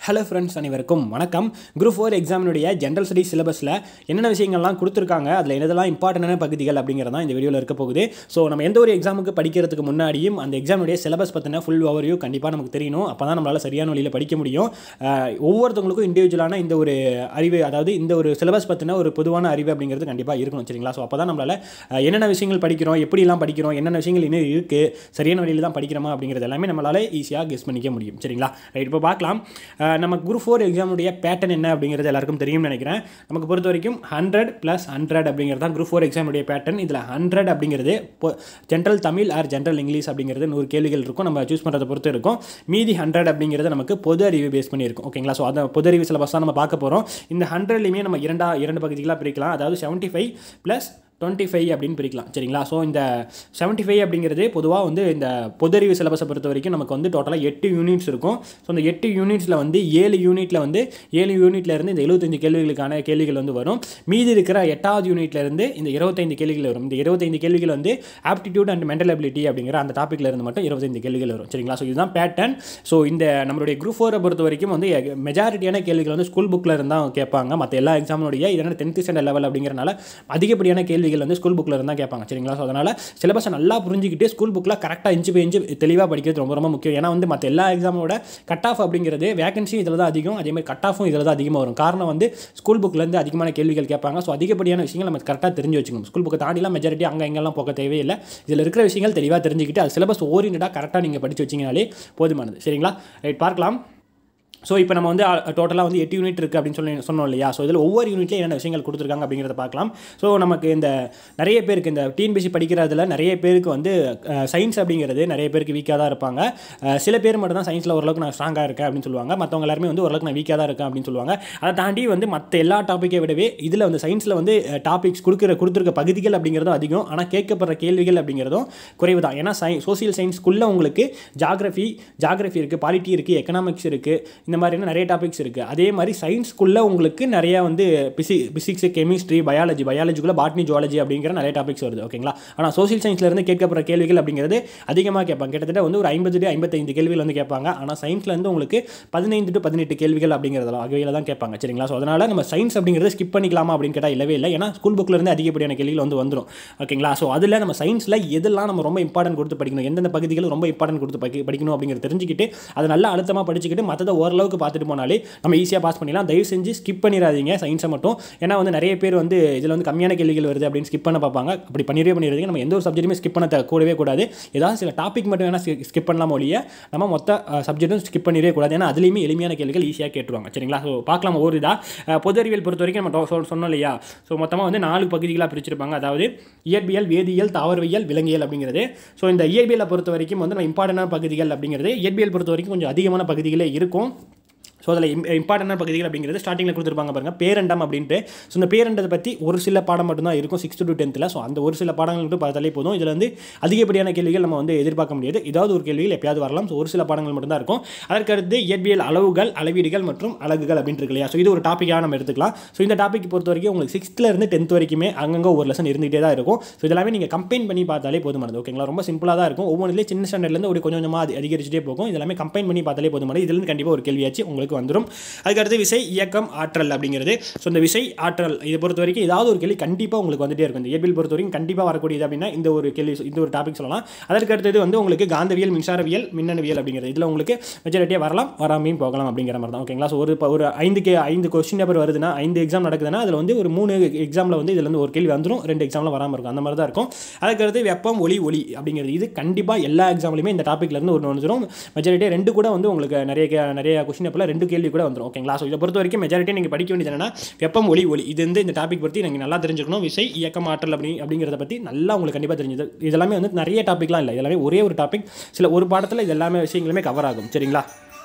hello friends அனைவருக்கும் வணக்கம் group four எக்ஸாமினுடைய ஜென்ரல் ஸ்டடிஸ் சிலபஸில் என்னென்ன விஷயங்கள்லாம் கொடுத்துருக்காங்க அதில் என்னதெல்லாம் இம்பார்ட்டண்டான பகுதிகள் அப்படிங்கிறதான் இந்த வீடியோவில் இருக்க போகுது ஸோ நம்ம எந்த ஒரு எக்ஸாமுக்கு படிக்கிறதுக்கு முன்னாடியும் அந்த எக்ஸாமுடைய சிலபஸ் பற்றின ஃபுல் ஓவர்வியூ கண்டிப்பாக நமக்கு தெரியணும் அப்போ தான் நம்மளால் சரியான வழியில் படிக்க முடியும் அஹ், ஒவ்வொருத்தவங்களுக்கும் இண்டிவிஜுவலான இந்த ஒரு அறிவு அதாவது இந்த ஒரு சிலபஸ் பற்றின ஒரு பொதுவான அறிவு அப்படிங்கிறது கண்டிப்பாக இருக்கணும் சரிங்களா ஸோ அப்போ தான் நம்மளால் அஹ், என்னென்ன விஷயங்கள் படிக்கிறோம் எப்படிலாம் படிக்கிறோம் என்னென்ன விஷயங்கள் இன்னும் இருக்குது சரியான வழியில் தான் படிக்கிறோமா அப்படிங்கிறது எல்லாமே நம்மளால் ஈஸியாக கெஸ் பண்ணிக்க முடியும் சரிங்களா ரைட் இப்போ பார்க்கலாம் அஹ், நம்ம குரூப் ஃபோர் எக்ஸாமுடைய பேட்டர்ன் என்ன அப்படிங்கிறது எல்லாருக்கும் தெரியும்னு நினைக்கிறேன் நமக்கு பொறுத்த வரைக்கும் ஹண்ட்ரட் ப்ளஸ் ஹண்ட்ரட் அப்படிங்கிறது தான் குரூப் ஃபோர் எக்ஸாமுடைய பேட்டர்ன் இதில் ஹண்ட்ரட் அப்படிங்கிறது general Tamil or general English அப்படிங்கிறது நூறு கேள்விகள் இருக்கும் நம்ம சூஸ் பண்ணுறதை பொறுத்து இருக்கும் மீதி ஹண்ட்ரட் அப்படிங்கிறது நமக்கு பொது அறிவு பேஸ் பண்ணியிருக்கும் ஓகேங்களா ஸோ அந்த பொது அறிவு சிலபஸ் தான் நம்ம பார்க்க போகிறோம் இந்த ஹண்ட்ரட்லையுமே நம்ம இரண்டா இரண்டு பகுதிகளாக பிரிக்கலாம் அதாவது seventy five plus twenty five அப்படின்னு பிரிக்கலாம் சரிங்களா ஸோ இந்த செவன்ட்டி ஃபைவ் அப்படிங்கிறது பொதுவாக வந்து இந்த பொதறிவு சிலபஸை பொறுத்த வரைக்கும் நமக்கு வந்து டோட்டலாக எட்டு யூனிட்ஸ் இருக்கும் ஸோ இந்த எட்டு யூனிட்ஸில் வந்து ஏழு யூனிட்டில் வந்து ஏழு யூனிட்ல இருந்து இந்த எழுபத்தஞ்சு கேள்விகளுக்கான கேள்விகள் வந்து வரும் மீதி இருக்கிற எட்டாவது யூனிட்ல இருந்து இந்த இருபத்தைந்து கேள்விகள் வரும் இந்த இருபத்தைந்து கேள்விகள் வந்து ஆப்டிடியூட் அண்ட் மென்டல் அபிலிட்டி அப்படிங்கிற அந்த டாப்பிக்ல இருந்து மட்டும் இருபத்தைந்து கேள்விகள் வரும் சரிங்களா ஸோ இதுதான் பேட்டர்ன் ஸோ இந்த நம்மளுடைய குரூப் ஃபோரை பொறுத்த வரைக்கும் வந்து மெஜாரிட்டியான கேள்விகள் வந்து ஸ்கூல் புக்கில் இருந்தால் கேட்பாங்க மற்ற எல்லா எக்ஸாமுடைய இதனால் டென்த்து ஸ்டாண்டர்ட் லெவல் அப்படிங்கிறனால அதிகப்படியான கேள்விகள் வந்து ஸ்கூல் புக்கில் இருந்தால் கேட்பாங்க சரிங்களா ஸோ அதனால் சிலபஸை நல்லா புரிஞ்சுக்கிட்டு ஸ்கூல் புக்கில் கரெக்டாக இன்ச்சு பை இன்ச்சு தெளிவாக படிக்கிறது ரொம்ப ரொம்ப முக்கியம் ஏன்னா வந்து மற்ற எல்லா எக்ஸாமோட கட் ஆஃப் அப்படிங்கிறது வேகன்சி இதில் தான் அதிகம் அதே மாதிரி கட் ஆஃபும் இதில் தான் அதிகமாக வரும் காரணம் வந்து ஸ்கூல் புக்லேருந்து அதிகமான கேள்விகள் கேட்பாங்க ஸோ அதிகப்படியான விஷயங்கள் நம்ம கரெக்டாக தெரிஞ்சு வச்சுக்கணும் ஸ்கூல் புக்கை தாண்டிலாம் மெஜாரிட்டி அங்கே எங்கெல்லாம் போக தேவையில்லை இதில் இருக்கிற விஷயங்கள் தெளிவாக தெரிஞ்சுக்கிட்டு அது சிலபஸ் ஓரியன்டாக கரெக்டாக நீங்கள் படித்து வச்சிங்கனாலே போதுமானது சரிங்களா ரைட் பார்க்கலாம் ஸோ இப்போ நம்ம வந்து டோட்டலாக வந்து எட்டு யூனிட் இருக்குது அப்படின்னு சொல்லி சொன்னோம் இல்லையா ஸோ இதில் ஒவ்வொரு யூனிட்லையும் என்னென்ன விஷயங்கள் கொடுத்துருக்காங்க அப்படிங்கிறத பார்க்கலாம் ஸோ நமக்கு இந்த நிறைய பேருக்கு இந்த டிஎன்பிசி படிக்கிறதுல நிறைய பேருக்கு வந்து சயின்ஸ் அப்படிங்கிறது நிறைய பேருக்கு வீக்காக தான் இருப்பாங்க அஹ், சில பேர் மட்டும் தான் சயின்ஸில் ஓரளவுக்கு நான் ஸ்ட்ராங்காக இருக்கேன் அப்படின்னு சொல்லுவாங்க மற்றவங்க எல்லாருமே வந்து ஓரளவுக்கு நான் வீக்காக தான் இருக்கேன் அப்படின்னு சொல்லுவாங்க அதை தாண்டி வந்து மற்ற எல்லா டாப்பிக்கை விடவே இதில் வந்து சயின்ஸில் வந்து டாபிக்ஸ் கொடுக்குற கொடுத்துருக்க பகுதிகள் அப்படிங்கிறதும் அதிகம் ஆனால் கேட்கப்படுற கேள்விகள் அப்படிங்கிறதும் குறைவு தான் ஏன்னா சை சோசியல் சயின்ஸ்க்குள்ளே உங்களுக்கு ஜாகிரஃபி ஜாகிரஃபி இருக்குது பாலிட்டி இருக்குது எக்கனாமிக்ஸ் இருக்குது இந்த மாதிரியான நிறைய டாபிக்ஸ் இருக்குது அதே மாதிரி சயின்ஸ்க்குள்ளே உங்களுக்கு நிறைய வந்து பிசி பிசிக்ஸ் கெமிஸ்ட்ரி பயாலஜி பயாலஜிக்குள்ளே பாட்னி ஜுவாலஜி அப்படிங்கிற நிறைய டாபிக்ஸ் வருது ஓகேங்களா ஆனால் சோசியல் சயின்ஸ்லேருந்து கேட்கப்படுற கேள்விகள் அப்படிங்கிறது அதிகமாக கேட்பாங்க கிட்டத்தட்ட வந்து ஒரு ஐம்பது டு ஐம்பத்தைந்து கேள்விகள் வந்து கேட்பாங்க ஆனால் சயின்ஸ்லேருந்து உங்களுக்கு பதினைந்து டு பதினெட்டு கேள்விகள் அப்படிங்கிறதுல வகையில் தான் கேட்பாங்க சரிங்களா ஸோ அதனால் நம்ம சயின்ஸ் அப்படிங்கிறத ஸ்கிப் பண்ணிக்கலாமா அப்படின்னு கேட்டால் இல்லவே இல்லை ஏன்னா ஸ்கூல் புக்கில் இருந்து அதிகப்படியான கேள்விகள் வந்து வந்துடும் ஓகேங்களா ஸோ அதில் நம்ம சயின்ஸில் எதெல்லாம் நம்ம ரொம்ப இம்பார்ட்டன்ட் கொடுத்து படிக்கணும் எந்தெந்த பகுதிகள் ரொம்ப இம்பார்ட்டன்ட் கொடுத்து படி- படிக்கணும் அப்படிங்கிறத தெரிஞ்சுக்கிட்டு அதை நல்லா அழுத்தமாக படிச்சுக்கிட்டு மற்றதை ஓரளவுக்கு பார்த்துட்டு போனாலே நம்ம ஈஸியாக பாஸ் பண்ணிடலாம் தயவு செஞ்சு ஸ்கிப் பண்ணிடாதீங்க சயின்ஸை மட்டும் ஏன்னா வந்து நிறைய பேர் வந்து இதில் வந்து கம்மியான கேள்விகள் வருது அப்படின்னு ஸ்கிப் பண்ண பார்ப்பாங்க அப்படி பண்ணிடவே பண்ணிடுறீங்க நம்ம எந்த ஒரு சப்ஜெக்ட்டுமே ஸ்கிப் பண்ண த- கூடவே கூடாது ஏதாவது சில டாபிக் மட்டும் வேணால் ஸ்கிப் பண்ணலாம் ஒழிய நம்ம மொத்த சப்ஜெக்ட்டும் ஸ்கிப் பண்ணிடவே கூடாது ஏன்னா அதுலேயுமே எளிமையான கேள்விகள் ஈஸியாக கேட்டுருவாங்க சரிங்களா ஸோ பார்க்கலாம் ஒரு இதாக பொது அறிவியல் பொறுத்த வரைக்கும் நம்ம டோ- சொ- சொன்னோம் இல்லையா ஸோ மொத்தமாக வந்து நாலு பகுதிகளாக பிரிச்சிருப்பாங்க அதாவது இயற்பியல் வேதியியல் தாவரவியல் விலங்கியல் அப்படிங்கிறது ஸோ இந்த இயற்பியலை பொறுத்த வரைக்கும் வந்து நம்ம இம்பார்ட்டண்டான பகுதிகள் அப்படிங்கிறது இயற்பியல் பொறுத்த வரைக்கும் கொஞ்சம் அதிகமான பகுதிகளே இருக்கும் ஸோ அதில் இம்பார்ட்டண்டான பகுதிகள் அப்படிங்கிறது ஸ்டார்டிங்கில் கொடுத்துருப்பாங்க பாருங்க பேரண்டம் அப்படின்ட்டு ஸோ இந்த பேரண்டத்தை பற்றி ஒரு சில பாடம் மட்டும்தான் இருக்கும் சிக்ஸ்த் டு டென்த்தில் ஸோ அந்த ஒரு சில பாடங்கள் மட்டும் பார்த்தாலே போதும் இதில் வந்து அதிகப்படியான கேள்விகள் நம்ம வந்து எதிர்பார்க்க முடியாது ஏதாவது ஒரு கேள்விகள் எப்பயாவது வரலாம் ஸோ ஒரு சில பாடங்கள் மட்டும்தான் இருக்கும் அதற்கடுத்து இயற்பியல் அளவுகள் அளவீடுகள் மற்றும் அலகுகள் அப்படின்னு இருக்கு இல்லையா ஸோ இது ஒரு டாப்பிக்காக நம்ம எடுத்துக்கலாம் ஸோ இந்த டாபிக் பொறுத்த வரைக்கும் உங்களுக்கு சிக்ஸ்த்தில் இருந்து டென்த் வரைக்குமே அங்கங்கே ஒரு லெசன் இருந்துகிட்டே தான் இருக்கும் ஸோ இதெல்லாமே நீங்கள் கம்பைன் பண்ணி பார்த்தாலே போதுமானது ஓகேங்களா ரொம்ப சிம்பிளாக தான் இருக்கும் ஒவ்வொன்றிலே சின்ன ஸ்டாண்டர்ட்லேருந்து ஒரு கொஞ்சம் கொஞ்சமாக அது அதிகரிச்சுட்டே போகும் இதெல்லாமே கம்பைன் பண்ணி பார்த்தாலே போதுமானது இதுலேருந்து கண்டிப்பாக ஒரு கேள்வியாச்சு உங்களுக்கு வந்துடும் அதுக்கடுத்து விசை இயக்கம் ஆற்றல் அப்படிங்கிறது ஸோ இந்த விசை ஆற்றல் இதை பொறுத்த வரைக்கும் ஏதாவது ஒரு கேள்வி கண்டிப்பாக உங்களுக்கு வந்துட்டே இருக்கும் இந்த இயற்பியல் பொறுத்த வரைக்கும் கண்டிப்பாக வரக்கூடியது அப்படின்னா இந்த ஒரு கேள்வி இந்த ஒரு டாபிக் சொல்லலாம் அதற்கு அடுத்தது வந்து உங்களுக்கு காந்தவியல் மின்சாரவியல் மின்னணுவியல் அப்படிங்கிறது இதில் உங்களுக்கு மெஜாரிட்டியாக வரலாம் வராமையும் போகலாம் அப்படிங்கிற மாதிரி தான் ஓகேங்களா ஸோ ஒரு இப்போ ஒரு ஐந்து கே ஐந்து கொஸ்டின் பேப்பர் வருதுன்னா ஐந்து எக்ஸாம் நடக்குதுன்னா அதில் வந்து ஒரு மூணு எக்ஸாமில் வந்து இதில் வந்து ஒரு கேள்வி வந்துடும் ரெண்டு எக்ஸாமில் வராமல் இருக்கும் அந்த மாதிரி தான் இருக்கும் அதுக்கடுத்து வெப்பம் ஒளி ஒளி அப்படிங்கிறது இது கண்டிப்பாக எல்லா எக்ஸாம்லையுமே இந்த டாப்பிக்ல இருந்து ஒன்று வந்துடும் மெஜாரிட்டியாக ரெண்டு கூட வந்து உங்களுக்கு நிறைய கே- நிறைய கொஸ்டின் பேப்பரில் ரெண்டு கேள்வி கூட வந்துடும் ஓகேங்களா ஸோ இதை பொறுத்த வரைக்கும் மெஜாரிட்டி நீங்கள் படிக்க வேண்டியது என்னன்னா வெப்பம் ஒளி ஒளி இது வந்து இந்த டாபிக் பற்றி நீங்கள் நல்லா தெரிஞ்சுக்கணும் விசை இயக்கம் ஆற்றல் அப்படி அப்படிங்கிறத பற்றி நல்லா உங்களுக்கு கண்டிப்பாக தெரிஞ்சது இதெல்லாமே வந்து நிறைய டாபிக்லாம் இல்லை இதெல்லாமே ஒரே ஒரு டாபிக் சில ஒரு பாடத்தில் இது எல்லாமே விஷயங்களுமே கவர் ஆகும் சரிங்களா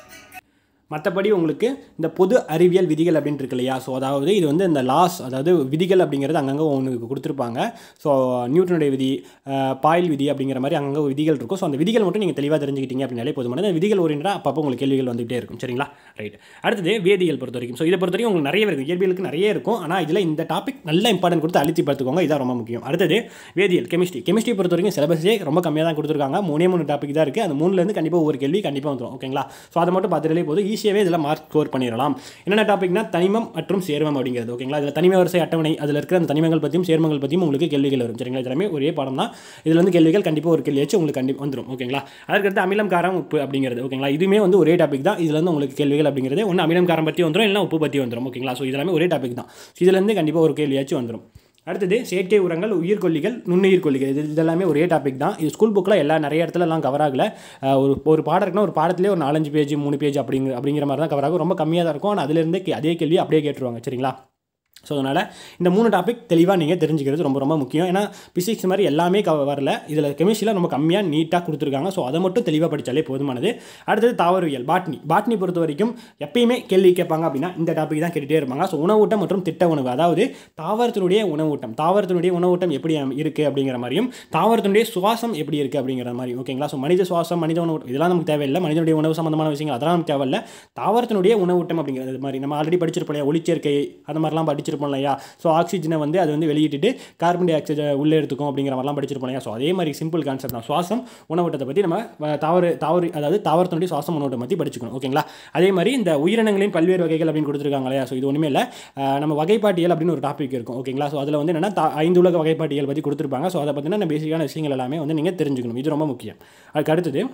மற்றபடி உங்களுக்கு இந்த பொது அறிவியல் விதிகள் அப்படின்ட்டு இருக்கு இல்லையா ஸோ அதாவது இது வந்து இந்த லாஸ் அதாவது விதிகள் அப்படிங்கிறது அங்கங்கே உங்களுக்கு கொடுத்துருப்பாங்க ஸோ நியூட்டனுடைய விதி அஹ், பாயில் விதி அப்படிங்கிற மாதிரி அங்கங்கே விதிகள் இருக்கும் ஸோ அந்த விதிகள் மட்டும் நீங்கள் தெளிவாக தெரிஞ்சுக்கிட்டீங்க அப்படின்னாலே போதுமானது அந்த விதிகள் ஓரியண்டாக அப்பப்போ உங்களுக்கு கேள்விகள் வந்துகிட்டே இருக்கும் சரிங்களா ரைட் அடுத்தது வேதியியல் பொறுத்த வரைக்கும் ஸோ இதை பொறுத்த வரைக்கும் உங்களுக்கு நிறைய இருக்கும் இயற்பியலுக்கு நிறைய இருக்கும் ஆனால் இதில் இந்த டாபிக் நல்ல இம்பார்ட்டன்ட் கொடுத்து அழுத்தி பார்த்துக்கோங்க இதான் ரொம்ப முக்கியம் அடுத்தது வேதியியல் கெமிஸ்ட்ரி கெமிஸ்ட்ரி பொறுத்த வரைக்கும் சிலபஸே ரொம்ப கம்மியாக தான் கொடுத்துருக்காங்க மூணே மூணு டாபிக் தான் இருக்குது அந்த மூணுலேருந்து கண்டிப்பாக ஒவ்வொரு கேள்வி கண்டிப்பாக வந்துடும் ஓகேங்களா ஸோ அதை மட்டும் பார்த்துட்டாலே போதும் ஈஸியாக ஈஸியாகவே இதில் மார்க் ஸ்கோர் பண்ணிடலாம் என்னென்ன டாபிக்னா தனிமம் மற்றும் சேர்மம் அப்படிங்கிறது ஓகேங்களா இதில் தனிம வரிசை அட்டவணை அதில் இருக்கிற அந்த தனிமங்கள் பற்றியும் சேர்மங்கள் பற்றியும் உங்களுக்கு கேள்விகள் வரும் சரிங்களா இதெல்லாமே ஒரே பாடம் தான் இதில் வந்து கேள்விகள் கண்டிப்பாக ஒரு கேள்வியாச்சும் உங்களுக்கு கண்டிப்பாக வந்துடும் ஓகேங்களா அதற்கடுத்து அமிலம் காரம் உப்பு அப்படிங்கிறது ஓகேங்களா இதுவுமே வந்து ஒரே டாபிக் தான் இதுல இருந்து உங்களுக்கு கேள்விகள் அப்படிங்கிறது ஒன்று அமிலம் காரம் பற்றி வந்துடும் இல்லை உப்பு பற்றி வந்துடும் ஓகேங்களா ஸோ இதெல்லாமே ஒரே டாபிக் தான் இதுலேருந்து கண்டிப்பாக ஒரு கேள்வியாச்சும் வந்துடும் அடுத்தது செயற்கை உரங்கள் உயிர்கொல்லிகள் நுண்ணுயிர் கொல்லிகள் இது இதெல்லாமே ஒரே டாபிக் தான் இது ஸ்கூல் புக்கில் எல்லா நிறைய இடத்துல எல்லாம் கவர் ஆகல அஹ் ஒரு ஒரு பாடம் இருக்குன்னா ஒரு பாடத்திலே ஒரு நாலஞ்சு பேஜ் மூணு பேஜ் அப்படிங்கிற அப்படிங்கிற மாதிரி தான் கவர் ஆகும் ரொம்ப கம்மியாக தான் இருக்கும் ஆனால் அதுலேருந்தே கே- அதே கேள்வி அப்படியே கேட்டுருவாங்க சரிங்களா ஸோ அதனால் இந்த மூணு டாபிக் தெளிவாக நீங்கள் தெரிஞ்சுக்கிறது ரொம்ப ரொம்ப முக்கியம் ஏன்னா பிசிக்ஸ் மாதிரி எல்லாமே க வரல இதில் கெமிஸ்ட்ரியில் ரொம்ப கம்மியாக நீட்டாக கொடுத்துருக்காங்க ஸோ அதை மட்டும் தெளிவாக படித்தாலே போதுமானது அடுத்தது தாவரவியல் பாட்னி பாட்னி பொறுத்த வரைக்கும் எப்பயுமே கேள்வி கேட்பாங்க அப்படின்னா இந்த டாபிக் தான் கேட்டுகிட்டே இருப்பாங்க ஸோ உணவூட்டம் மற்றும் திட்ட உணவு அதாவது தாவரத்தினுடைய உணவூட்டம் தாவரத்தினுடைய உணவூட்டம் எப்படி இருக்குது அப்படிங்கிற மாதிரியும் தாவரத்தினுடைய சுவாசம் எப்படி இருக்குது அப்படிங்கிற மாதிரி ஓகேங்களா ஸோ மனித சுவாசம் மனித உணவு இதெல்லாம் நமக்கு தேவையில்லை மனிதனுடைய உணவு சம்மந்தமான விஷயங்கள் அதெல்லாம் நமக்கு தேவையில்லை தாவரத்தினுடைய உணவூட்டம் அப்படிங்கிறது மாதிரி நம்ம ஆல்ரெடி படிச்சிருப்போம் இல்லையா ஒளிச்சேர்க்கை அந்த மாதிரிலாம் படிச்சிருப்போம் இல்லையா ஸோ ஆக்சிஜனை வந்து அது வந்து வெளியிட்டுட்டு கார்பன் டை ஆக்சைடை உள்ளே எடுத்துக்கும் அப்படிங்கிற மாதிரிலாம் படிச்சிருப்போம் இல்லையா ஸோ அதே மாதிரி சிம்பிள் கான்செப்ட் தான் சுவாசம் உணவூட்டத்தை பற்றி நம்ம அஹ், தாவர தாவர அதாவது தாவரத்தினுடைய சுவாசம் உணவூட்டம் பற்றி படிச்சுக்கணும் ஓகேங்களா அதே மாதிரி இந்த உயிரினங்களின் பல்வேறு வகைகள் அப்படின்னு கொடுத்துருக்காங்க இல்லையா ஸோ இது ஒன்றுமே இல்லை அஹ், நம்ம வகைப்பாட்டியல் அப்படின்னு ஒரு டாபிக் இருக்கும் ஓகேங்களா ஸோ அதில் வந்து என்னென்னா ஐந்து உலக வகைப்பாட்டியல் பற்றி கொடுத்துருப்பாங்க ஸோ அதை பற்றின பேசிக்கான விஷயங்கள் எல்லாமே வந்து நீங்கள் தெரிஞ்சுக்கணும் இது ரொம்ப முக்கியம் அதுக்கு அடுத்தது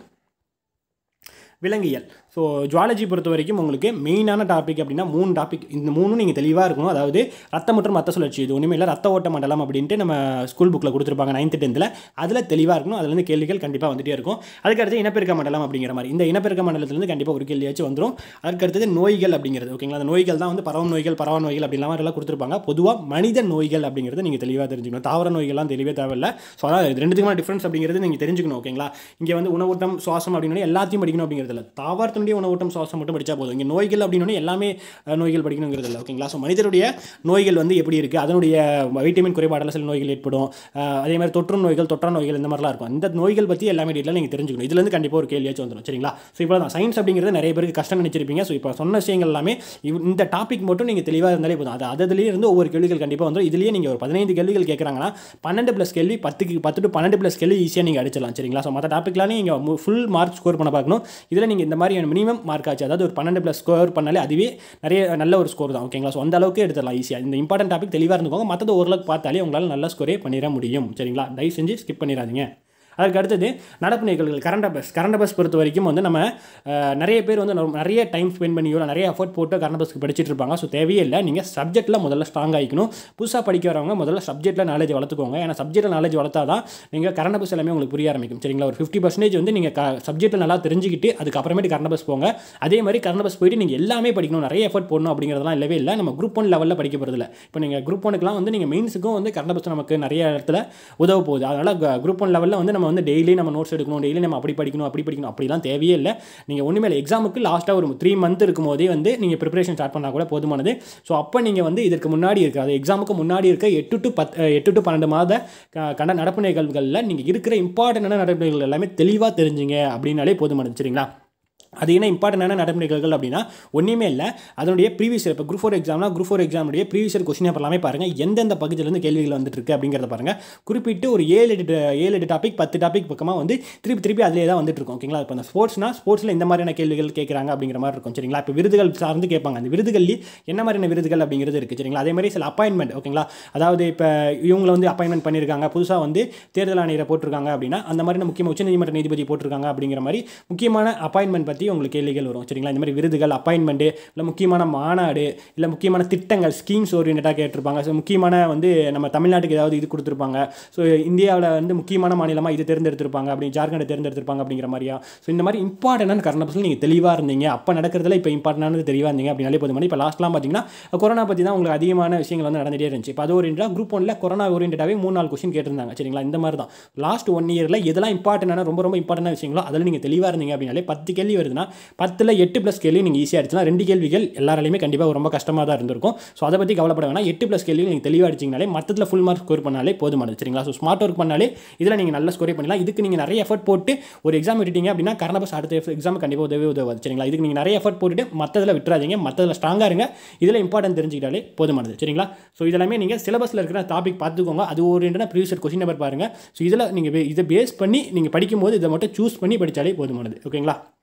விலங்கியல் ஸோ ஜுவாலஜி பொறுத்த வரைக்கும் உங்களுக்கு மெயினான டாபிக் அப்படின்னா மூணு டாபிக் இந்த மூணும் நீங்கள் தெளிவாக இருக்கணும் அதாவது ரத்த மற்றும் ரத்த சுழற்சி இது ஒன்றுமே இல்லை ரத்த ஓட்ட மண்டலம் அப்படின்ட்டு நம்ம ஸ்கூல் புக்கில் கொடுத்துருப்பாங்க நைன்த்து டென்த்தில் அதில் தெளிவாக இருக்கணும் அதுலேருந்து கேள்விகள் கண்டிப்பாக வந்துட்டே இருக்கும் அதுக்கடுத்து இனப்பெருக்க மண்டலம் அப்படிங்கிற மாதிரி இந்த இனப்பெருக்க மண்டலத்துலேருந்து கண்டிப்பாக ஒரு கேள்வியாச்சும் வந்துடும் அதுக்கடுத்தது நோய்கள் அப்படிங்கிறது ஓகேங்களா அந்த நோய்கள் தான் வந்து பரவும் நோய்கள் பரவ நோய்கள் அப்படிலாம் எல்லாம் கொடுத்துருப்பாங்க பொதுவாக மனித நோய்கள் அப்படிங்கிறது நீங்கள் தெளிவாக தெரிஞ்சுக்கணும் தாவர நோய்கள்லாம் தெளிவே தேவையில்லை ஸோ அதான் இது ரெண்டுத்துக்குமான டிஃப்ரென்ஸ் அப்படிங்கிறது நீங்கள் தெரிஞ்சுக்கணும் ஓகேங்களா இங்கே வந்து உணவூட்டம் சுவாசம் அப்படின்னு எல்லாத்தையும் படிக்கணும் அப்படிங்கிறது இல்லை தாவரத்தினுடைய உணவூட்டம் சுவாசம் மட்டும் படித்தா போதும் இங்கே நோய்கள் அப்படின்னு எல்லாமே அஹ், நோய்கள் படிக்கணுங்கிறது இல்லை ஓகேங்களா ஸோ மனிதனுடைய நோய்கள் வந்து எப்படி இருக்குது அதனுடைய வைட்டமின் குறைபாடால் சில நோய்கள் ஏற்படும் அஹ், அதே மாதிரி தொற்று நோய்கள் தொற்றா நோய்கள் இந்த மாதிரிலாம் இருக்கும் இந்த நோய்கள் பற்றி எல்லாமே டீட்டெயில் நீங்கள் தெரிஞ்சுக்கணும் இதுலேருந்து கண்டிப்பாக ஒரு கேள்வியாச்சும் வந்துடும் சரிங்களா ஸோ இப்போ தான் சயின்ஸ் அப்படிங்கிறது நிறைய பேருக்கு கஷ்டம் நினச்சிருப்பீங்க ஸோ இப்போ சொன்ன விஷயங்கள் எல்லாமே இவ்- இந்த டாபிக் மட்டும் நீங்கள் தெளிவாக இருந்தாலே போதும் அது அதுலேயே இருந்து ஒவ்வொரு கேள்விகள் கண்டிப்பாக வந்துடும் இதுலேயே நீங்கள் ஒரு பதினைந்து கேள்விகள் கேட்குறாங்கன்னா பன்னெண்டு ப்ளஸ் கேள்வி பத்துக்கு பத்து டு பன்னெண்டு ப்ளஸ் கேள்வி ஈஸியாக நீங்கள் அடிச்சிடலாம் சரிங்களா ஸோ மற்ற டாப்பிக்லாம் நீங்கள் ஃபுல் மார்க் ஸ்கோர் பண்ண பார்க்கணும் இதில் நீங்கள் இந்த மாதிரி மினிமம் மார்க் ஆச்சு அதாவது ஒரு பன்னெண்டு ப்ளஸ் ஸ்கோர் பண்ணாலே அதுவே நிறைய நல்ல ஒரு ஸ்கோர் தான் ஓகேங்களா ஸோ அந்த அளவுக்கு எடுத்துடலாம் ஈஸியாக இந்த இம்பார்ட்டன்ட் டாபிக் தெளிவாக இருந்துக்கோங்க மற்றது ஓரளவுக்கு பார்த்தாலே உங்களால் நல்ல ஸ்கோரே பண்ணிட முடியும் சரிங்களா தயவு செஞ்சு ஸ்கிப் பண்ணிடாதீங்க அதுக்கு அடுத்தது நடப்பு நிகழ்வுகள் கரண்ட் பஸ் கரண்ட் பஸ் பொறுத்த வரைக்கும் வந்து நம்ம அஹ், நிறைய பேர் வந்து நம்ம நிறைய டைம் ஸ்பெண்ட் பண்ணியோ இல்லை நிறைய எஃபர்ட் போட்டு கரண்ட் பஸ்க்கு படிச்சுட்டு இருப்பாங்க ஸோ தேவையே இல்லை நீங்கள் சப்ஜெக்ட்டில் முதல்ல ஸ்ட்ராங் ஆகிக்கணும் புதுசாக படிக்க வரவங்க முதல்ல சப்ஜெக்ட்டில் நாலேஜ் வளர்த்துக்கோங்க ஏன்னா சப்ஜெக்ட்டில் நாலேஜ் வளர்த்தா தான் நீங்கள் கரண்ட் பஸ் எல்லாமே உங்களுக்கு புரிய ஆரம்பிக்கும் சரிங்களா ஒரு ஃபிஃப்டி பர்சன்டேஜ் வந்து நீங்கள் க சப்ஜெக்ட்டில் நல்லா தெரிஞ்சுக்கிட்டு அதுக்கப்புறமேட்டு கரண்ட் பஸ் போங்க அதே மாதிரி கரண்ட் பஸ் போயிட்டு நீங்கள் எல்லாமே படிக்கணும் நிறைய எஃபர்ட் போடணும் அப்படிங்கிறதெல்லாம் இல்லவே இல்லை நம்ம குரூப் ஒன் லெவலில் படிக்க போகிறதில்ல இப்போ நீங்கள் குரூப் ஒனுக்குலாம் வந்து நீங்கள் மெயின்ஸுக்கும் வந்து கரண்ட் பஸ் நமக்கு நிறைய இடத்துல உதவ போகுது அதனால் குரூப் ஒன் லெவலில் வந்து நம்ம வந்து டெய்லி நம்ம நோட்ஸ் எடுக்கணும் டெய்லி நம்ம அப்படி படிக்கணும் அப்படி படிக்கணும் அப்படிலாம் தேவையே இல்லை நீங்கள் ஒன்றுமே இல்லை எக்ஸாமுக்கு லாஸ்ட்டாக ஒரு த்ரீ மந்த் இருக்கும் போதே வந்து நீங்கள் ப்ரிப்பரேஷன் ஸ்டார்ட் பண்ணால் கூட போதுமானது ஸோ அப்போ நீங்கள் வந்து இதற்கு முன்னாடி இருக்க அது எக்ஸாமுக்கு முன்னாடி இருக்க எட்டு டு பத் எட்டு டு பன்னெண்டு மாத க- கண்ட நடப்பு நிகழ்வுகளில் நீங்கள் இருக்கிற இம்பார்ட்டண்டான நடப்பு நிகழ்வுகள் எல்லாமே தெளிவாக தெரிஞ்சுங்க அப்படின்னாலே போதுமானது சரிங்களா அது என்ன இம்பார்ட்டண்டான நடைமுறைகள் அப்படின்னா ஒன்றுமே இல்லை அதனுடைய ப்ரீவியஸ் இப்போ குரூப் ஃபோர் எக்ஸாம்னா குரூப் ஃபோர் எக்ஸாமுடைய ப்ரீவியஸ் கொஸ்டின் பேப்பர் எல்லாமே பாருங்கள் எந்தெந்த பகுதியிலேருந்து கேள்விகள் வந்துட்டு இருக்கு அப்படிங்கிறத பாருங்கள் குறிப்பிட்டு ஒரு ஏழு எட்டு ஏழு எட்டு டாபிக் பத்து டாபிக் பக்கமாக வந்து திருப்பி திருப்பி அதிலே தான் வந்துட்டு இருக்கும் ஓகேங்களா இப்போ அந்த ஸ்போர்ட்ஸ்னா ஸ்போர்ட்ஸில் இந்த மாதிரியான கேள்விகள் கேட்குறாங்க அப்படிங்கிற மாதிரி இருக்கும் சரிங்களா இப்போ விருதுகள் சார்ந்து கேட்பாங்க அந்த விருதுகள்லேயே என்ன மாதிரியான விருதுகள் அப்படிங்கிறது இருக்குது சரிங்களா அதே மாதிரி சில அப்பாயின்மெண்ட் ஓகேங்களா அதாவது இப்போ இவங்களை வந்து அப்பாயின்மெண்ட் பண்ணியிருக்காங்க புதுசாக வந்து தேர்தல் ஆணையரை போட்டிருக்காங்க அப்படின்னா அந்த மாதிரி முக்கியமாக உச்சநீதிமன்ற நீதிபதி போட்டிருக்காங்க அப்படிங்கிற மாதிரி முக்கியமான அப்பாயின்மெண்ட் பற்றி உங்களுக்கு கேள்விகள் வரும் சரிங்களா இந்த மாதிரி விருதுகள் அப்பாயின்மெண்ட்டு இல்லை முக்கியமான மாநாடு இல்லை முக்கியமான திட்டங்கள் ஸ்கீம்ஸ் ஓரியன்டாக கேட்டிருப்பாங்க ஸோ முக்கியமான வந்து நம்ம தமிழ்நாட்டுக்கு ஏதாவது இது கொடுத்துருப்பாங்க ஸோ இந்தியாவில் வந்து முக்கியமான மாநிலமாக இது தேர்ந்தெடுத்திருப்பாங்க அப்படி ஜார்க்கண்டை தேர்ந்தெடுத்திருப்பாங்க அப்படிங்கிற மாதிரியா ஸோ இந்த மாதிரி இம்பார்ட்டண்டான கரண்ட் பஸ்ஸில் நீங்கள் தெளிவாக இருந்தீங்க அப்போ நடக்கிறதுல இப்போ இம்பார்ட்டனானது தெளிவாக இருந்தீங்க அப்படின்னாலே போதும் இப்போ லாஸ்ட்லாம் பார்த்தீங்கன்னா கொரோனா பற்றி தான் உங்களுக்கு அதிகமான விஷயங்கள் வந்து நடந்துகிட்டே இருந்துச்சு இப்போ அது ஓரியன்டாக குரூப் ஒன்ல கொரோனா ஓரியன்டாகவே மூணு நாலு கொஸ்டின் கேட்டிருந்தாங்க சரிங்களா இந்த மாதிரி தான் லாஸ்ட் ஒன் இயரில் எதெல்லாம் இம்பார்ட்டனான ரொம்ப ரொம்ப இம்பார்ட்டனான விஷயங்களோ அதில் நீங்கள் தெளிவாக இருந்தீங்க அப்படின்னாலே பத்து கேள்வி வருதுன்னா பத்தில் எட்டு ப்ளஸ் கேள்வி நீங்கள் ஈஸியாக அடிச்சுனா ரெண்டு கேள்விகள் எல்லாராலையுமே கண்டிப்பாக ரொம்ப கஷ்டமாக தான் இருந்திருக்கும் ஸோ அதை பற்றி கவலைப்பட வேணாம் எட்டு ப்ளஸ் கேள்வி நீங்கள் தெளிவாக அடிச்சிங்கனாலே மற்றத்தில் ஃபுல் மார்க் ஸ்கோர் பண்ணாலே போதுமானது சரிங்களா ஸோ ஸ்மார்ட் ஒர்க் பண்ணாலே இதில் நீங்கள் நல்ல ஸ்கோரே பண்ணலாம் இதுக்கு நீங்கள் நிறைய எஃபர்ட் போட்டு ஒரு எக்ஸாம் விட்டுட்டீங்க அப்படின்னா கரண்ட் பஸ் அடுத்த எக்ஸாம் கண்டிப்பாக உதவி உதவாது சரிங்களா இதுக்கு நீங்கள் நிறைய எஃபர்ட் போட்டுட்டு மற்றதில் விட்டுறாதீங்க மற்றதில் ஸ்ட்ராங்காக இருங்க இதில் இம்பார்ட்டன்ட் தெரிஞ்சுக்கிட்டாலே போதுமானது சரிங்களா ஸோ இதெல்லாமே நீங்கள் சிலபஸில் இருக்கிற டாபிக் பார்த்துக்கோங்க அது ஓரியன்டான ப்ரீவியஸ் கொஸ்டின் நம்பர் பாருங்கள் ஸோ இதில் நீங்கள் இதை பேஸ் பண்ணி நீங்கள் படிக்கும்போது இதை மட்டும் சூஸ் பண்ணி படித்தாலே போதுமானது ஓகேங்களா